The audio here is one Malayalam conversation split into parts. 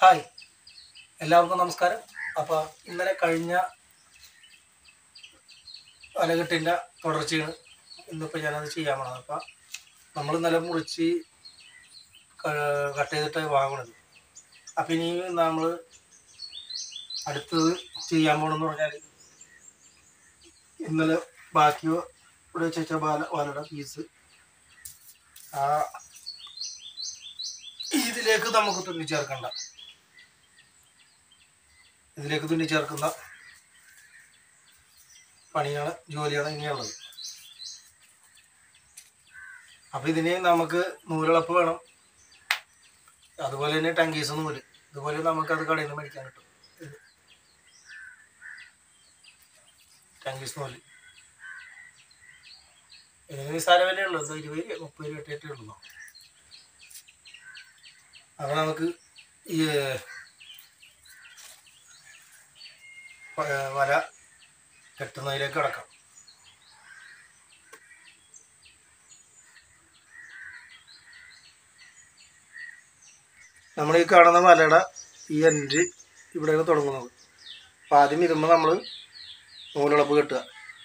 ഹായ് എല്ലാവർക്കും നമസ്കാരം അപ്പോൾ ഇന്നലെ കഴിഞ്ഞ അലകെട്ടിൻ്റെ തുടർച്ചയാണ് ഇന്നിപ്പോൾ ഞാനത് ചെയ്യാൻ പോണത് അപ്പം നമ്മൾ ഇന്നലെ മുറിച്ച് ക- കട്ട് ചെയ്തിട്ട് വാങ്ങണത് അപ്പം ഇനി നമ്മൾ അടുത്തത് ചെയ്യാൻ പോകണമെന്ന് പറഞ്ഞാൽ ഇന്നലെ ബാക്കി ഇവിടെ വെച്ച ബാല ബാലയുടെ പീസ് ആ ഇതിലേക്ക് നമുക്ക് തുന്നി ചേർക്കണ്ട ഇതിലേക്ക് തുന്നി ചേർക്കുന്ന പണിയാണ് ജോലിയാണ് ഇനിയുള്ളത് അപ്പൊ ഇതിന് നമുക്ക് നൂലിളപ്പ് വേണം അതുപോലെ തന്നെ ടങ്കീസ് നൂല് ഇതുപോലെ നമുക്കത് കടയിൽ നിന്ന് മേടിക്കാൻ കിട്ടും ഇത്. ടങ്കീസ് നൂല് ഇതിന് നിസ്സാര വിലയുള്ളൂ ഇത് ഇരുപത് രൂപ, മുപ്പത് രൂപ ഇട്ടിട്ടേ ഉള്ളൂ അപ്പോൾ നമുക്ക് ഈ വ- വല കെട്ടുന്നതിലേക്ക് കിടക്കാം നമ്മൾ ഈ കാണുന്ന വലയുടെ ഈ എൻഡ് ഇവിടെയാണ് തുടങ്ങുന്നത് അപ്പം ആദ്യം ഇരുമ്പോൾ നമ്മൾ നൂലുളപ്പ് കെട്ടുക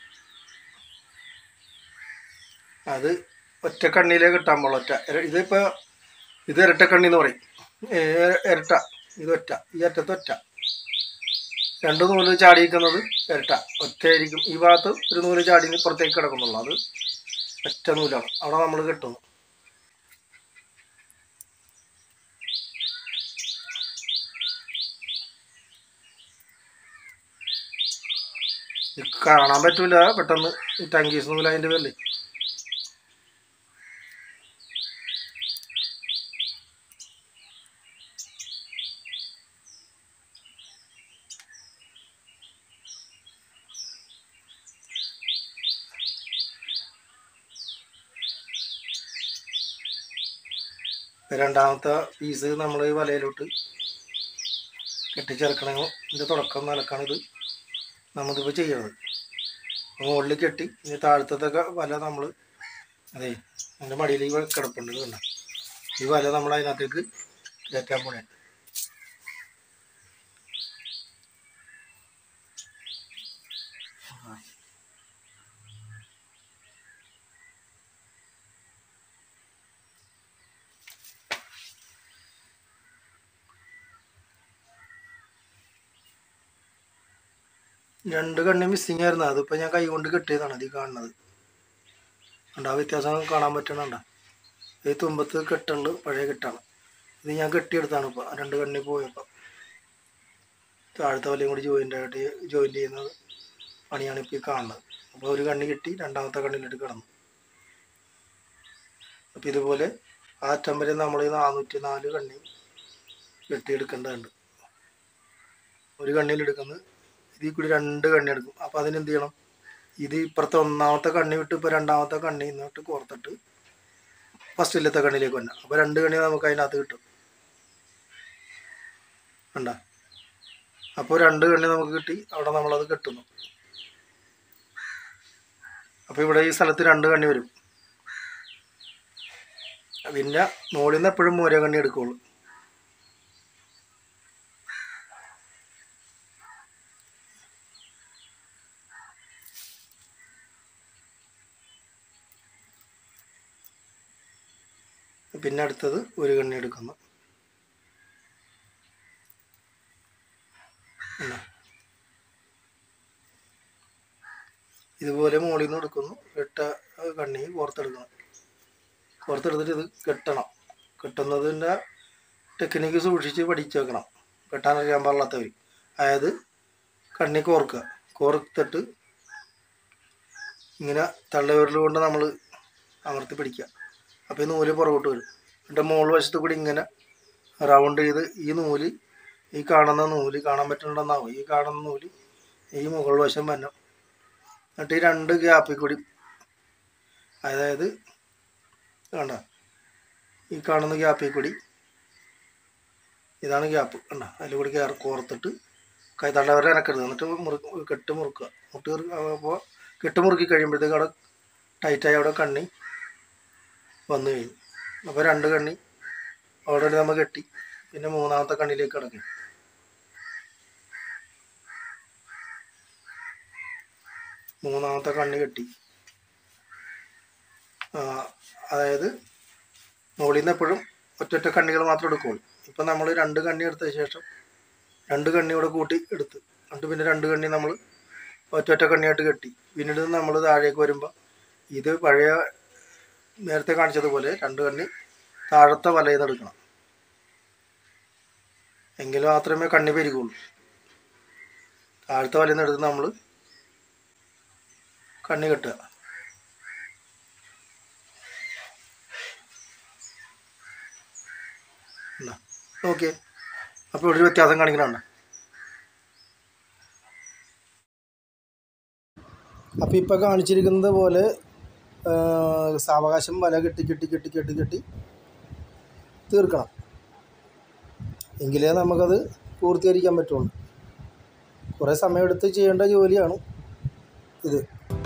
അത് ഒറ്റ കണ്ണിയിലേക്ക് കിട്ടാൻ പാടുള്ളൂ ഒറ്റ ഇര- ഇതിപ്പോൾ ഇത് ഇരട്ടക്കണ്ണി എന്ന് പറയും ഏ, ഇരട്ട ഇത് ഒറ്റ ഈ അറ്റത്ത് ഒറ്റ രണ്ട് നൂല് ചാടിയിരിക്കുന്നത് ഇരട്ട ഒറ്റയായിരിക്കും ഈ ഭാഗത്ത് ഒരു നൂല് ചാടി പുറത്തേക്ക് കിടക്കുന്നുള്ളൂ അത് ഒറ്റ നൂലാണ് അവിടെ നമ്മൾ കെട്ടുന്നു ഇത് കാണാൻ പറ്റൂല പെട്ടെന്ന് ഈ ടങ്കീസ് നൂല് അതിൻ്റെ പേരിൽ രണ്ടാമത്തെ പീസ് നമ്മൾ ഈ വലയിലോട്ട് കെട്ടിച്ചേർക്കണമെങ്കിൽ ഇതിൻ്റെ തുടക്കം നിലക്കാണ് ഇത് നമ്മളിപ്പോൾ ചെയ്യണത് മുകളിൽ കെട്ടി ഇനി താഴത്തൊക്കെ വല നമ്മൾ അതെ എൻ്റെ മടിയിൽ ഈ കിടപ്പുണ്ട് ഇത് കണ്ട ഈ വല നമ്മൾ അതിനകത്തേക്ക് കയറ്റാൻ പോണേ രണ്ട് കണ്ണി മിസ്സിങ് ആയിരുന്നു അതിപ്പോൾ ഞാൻ കൈ കൊണ്ട് കെട്ടിയതാണ് ഇത് ഈ കാണുന്നത് കണ്ടോ ആ വ്യത്യാസം കാണാൻ പറ്റണണ്ട ഈ തുമ്പത്ത് കെട്ടുണ്ട് പഴയ കെട്ടാണ് ഇത് ഞാൻ കെട്ടിയെടുത്താണ് ഇപ്പോൾ രണ്ട് കണ്ണി പോയപ്പോൾ താഴത്തെ വലയും കൂടി ജോയിൻ്റ് ആയിട്ട് ജോയിൻ്റ് ചെയ്യുന്നത് പണിയാണ് ഇപ്പോൾ ഈ കാണുന്നത് അപ്പോൾ ഒരു കണ്ണി കെട്ടി രണ്ടാമത്തെ കണ്ണിലിട്ട് കിടന്നു അപ്പോൾ ഇതുപോലെ ആ അറ്റം വരെ നമ്മൾ ഈ നാനൂറ്റി നാല് കണ്ണി കെട്ടിയെടുക്കേണ്ടതുണ്ട് ഒരു കണ്ണിലെടുക്കുന്നത് ഇതിൽ കൂടി രണ്ട് കണ്ണി എടുക്കും അപ്പോൾ അതിനെന്ത് ചെയ്യണം ഇത് ഇപ്പുറത്തെ ഒന്നാമത്തെ കണ്ണി വിട്ട് ഇപ്പോൾ രണ്ടാമത്തെ കണ്ണി ഇന്നോട്ട് കോർത്തിട്ട് ഫസ്റ്റിലത്തെ കണ്ണിലേക്ക് വരണം അപ്പോൾ രണ്ട് കണ്ണി നമുക്ക് അതിനകത്ത് കിട്ടും കണ്ട അപ്പോൾ രണ്ട് കണ്ണി നമുക്ക് കിട്ടി അവിടെ നമ്മളത് കെട്ടുന്നു അപ്പോൾ ഇവിടെ ഈ സ്ഥലത്ത് രണ്ട് കണ്ണി വരും പിന്നെ മുകളിൽ നിന്ന് എപ്പോഴും മോര കണ്ണി എടുക്കുള്ളൂ പിന്നെ അടുത്തത് ഒരു കണ്ണി എടുക്കുന്നു കണ്ടോ? ഇതുപോലെ മുകളിൽ നിന്ന് എടുക്കുന്നു എട്ട കണ്ണി കോർത്തെടുക്കണം കോർത്തെടുത്തിട്ട് ഇത് കെട്ടണം കെട്ടുന്നതിൻ്റെ ടെക്നിക്ക് സൂക്ഷിച്ച് പഠിച്ചു വെക്കണം കെട്ടാനറിയാൻ പാടില്ലാത്തവർ അതായത് കണ്ണി കോർക്കുക കോർത്തിട്ട് ഇങ്ങനെ തള്ളവിരൽ കൊണ്ട് നമ്മൾ അമർത്തി പിടിക്കുക അപ്പോൾ ഈ നൂല് പുറകോട്ട് വരും എന്നിട്ട് മുകൾ വശത്ത് കൂടി ഇങ്ങനെ റൗണ്ട് ചെയ്ത് ഈ നൂല് ഈ കാണുന്ന നൂല് കാണാൻ പറ്റുന്നുണ്ടെന്നാവും ഈ കാണുന്ന നൂല് ഈ മുകൾ വശം വരണം എന്നിട്ട് ഈ രണ്ട് ഗ്യാപ്പിൽ കൂടി അതായത് കണ്ട ഈ കാണുന്ന ഗ്യാപ്പിൽ കൂടി ഇതാണ് ഗ്യാപ്പ് കണ്ട അതിൽ കൂടി കയറി കോർത്തിട്ട് കൈ തള്ളവരെ ഇറക്കരുത് എന്നിട്ട് മുറി കെട്ട് മുറുക്കുക മുട്ട് അപ്പോൾ കെട്ട് മുറുക്കി കഴിയുമ്പോഴത്തേക്ക് അവിടെ ടൈറ്റായി അവിടെ കണ്ണി വന്നു കഴിഞ്ഞു അപ്പോൾ രണ്ട് കണ്ണി ഓൾറെഡി നമ്മൾ കെട്ടി പിന്നെ മൂന്നാമത്തെ കണ്ണിലേക്ക് കിടക്കും മൂന്നാമത്തെ കണ്ണ് കെട്ടി ആ, അതായത് മുകളിൽ നിന്ന് എപ്പോഴും ഒറ്റൊറ്റ കണ്ണികൾ മാത്രം എടുക്കുള്ളൂ ഇപ്പം നമ്മൾ രണ്ട് കണ്ണി എടുത്ത ശേഷം രണ്ട് കണ്ണി കൂടെ കൂട്ടി എടുത്ത് എന്നിട്ട് പിന്നെ രണ്ട് കണ്ണി നമ്മൾ ഒറ്റൊറ്റ കണ്ണിയായിട്ട് കെട്ടി പിന്നീട് നമ്മൾ താഴേക്ക് വരുമ്പോൾ ഇത് പഴയ നേരത്തെ കാണിച്ചതുപോലെ രണ്ട് കണ്ണി താഴത്തെ വലയിൽ നിന്ന് എടുക്കണം എങ്കിൽ മാത്രമേ കണ്ണി പെരുകുള്ളൂ താഴത്തെ വലയിൽ നിന്ന് എടുത്ത് നമ്മൾ കണ്ണി കെട്ടുക ഓക്കെ അപ്പോൾ ഇവിടെ ഒരു വ്യത്യാസം കാണിക്കണുണ്ട് അപ്പോൾ ഇപ്പോൾ കാണിച്ചിരിക്കുന്നത് പോലെ ആ, സാവകാശം വല കെട്ടി കെട്ടി കെട്ടി കെട്ടി കെട്ടി തീർക്കണം എങ്കിലേ നമുക്കത് പൂർത്തീകരിക്കാൻ പറ്റുള്ളൂ കുറേ സമയമെടുത്ത് ചെയ്യേണ്ട ജോലിയാണ് ഇത്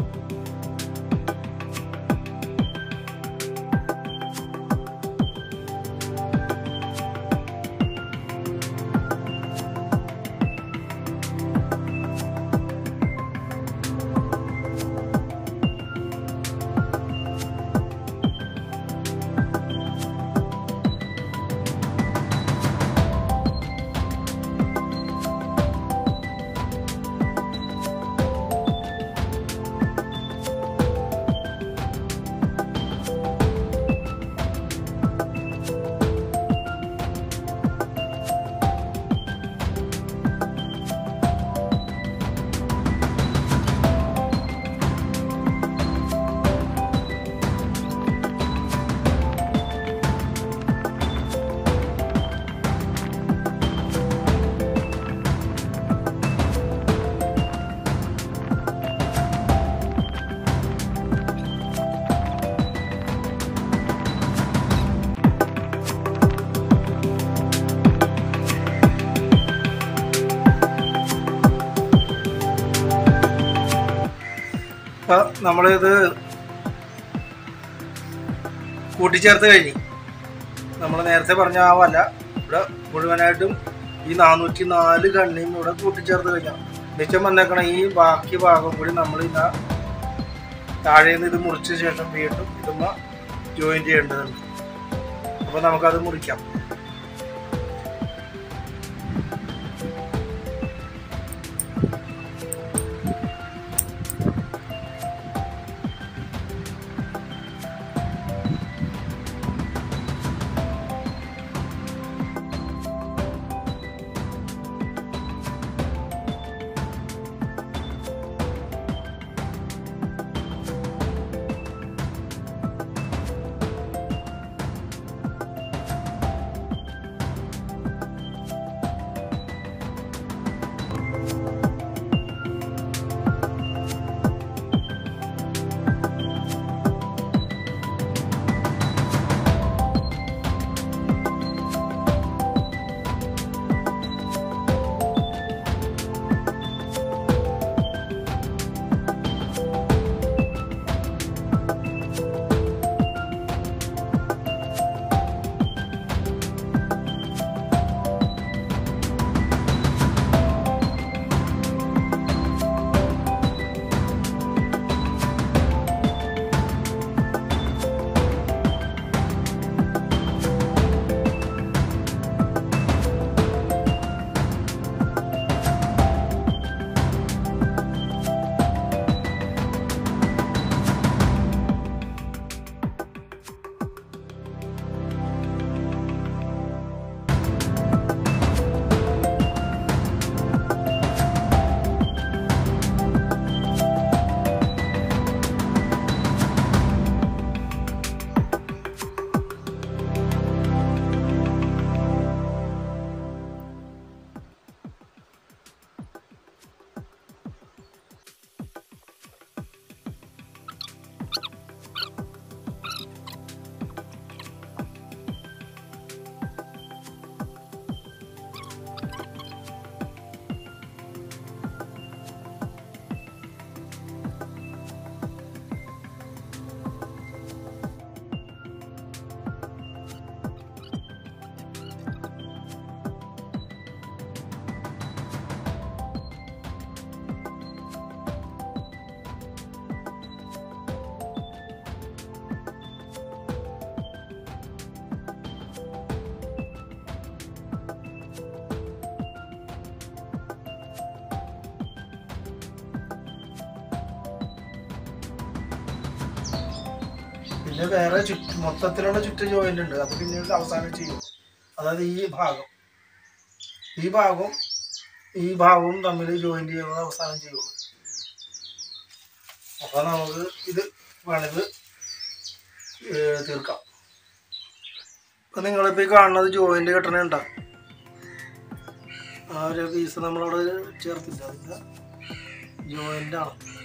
അപ്പോൾ നമ്മളിത് കൂട്ടിച്ചേർത്ത് കഴിഞ്ഞ് നമ്മൾ നേരത്തെ പറഞ്ഞ ആ വല ഇവിടെ മുഴുവനായിട്ടും ഈ നാനൂറ്റി നാല് കണ്ണിയും ഇവിടെ കൂട്ടിച്ചേർത്ത് കഴിഞ്ഞാൽ മിച്ചം വന്നേക്കണ ഈ ബാക്കി ഭാഗം കൂടി നമ്മൾ ഇതാ താഴെ നിന്ന് ഇത് മുറിച്ച ശേഷം വീണ്ടും ഇതുമ്മ ജോയിൻ ചെയ്യേണ്ടതുണ്ട് അപ്പോൾ നമുക്കത് മുറിക്കാം പിന്നെ വേറെ ചുറ്റ് മൊത്തത്തിലുള്ള ചുറ്റ് ജോയിന്റ് ഉണ്ട് അത് പിന്നീട് അവസാനം ചെയ്യും അതായത് ഈ ഭാഗം ഈ ഭാഗവും ഈ ഭാഗവും തമ്മിൽ ജോയിന്റ് ചെയ്യുന്നത് അവസാനം ചെയ്യുള്ളൂ അപ്പൊ നമുക്ക് ഇത് വേണമെങ്കിൽ തീർക്കാം ഇപ്പൊ നിങ്ങളിപ്പോ ഈ കാണുന്നത് ജോയിന്റ് കെട്ടണ ഉണ്ടാ ആ ഒരു പീസ് നമ്മളവിടെ ചേർത്തില്ല അതിന്റെ ജോയിന്റ് ആണ്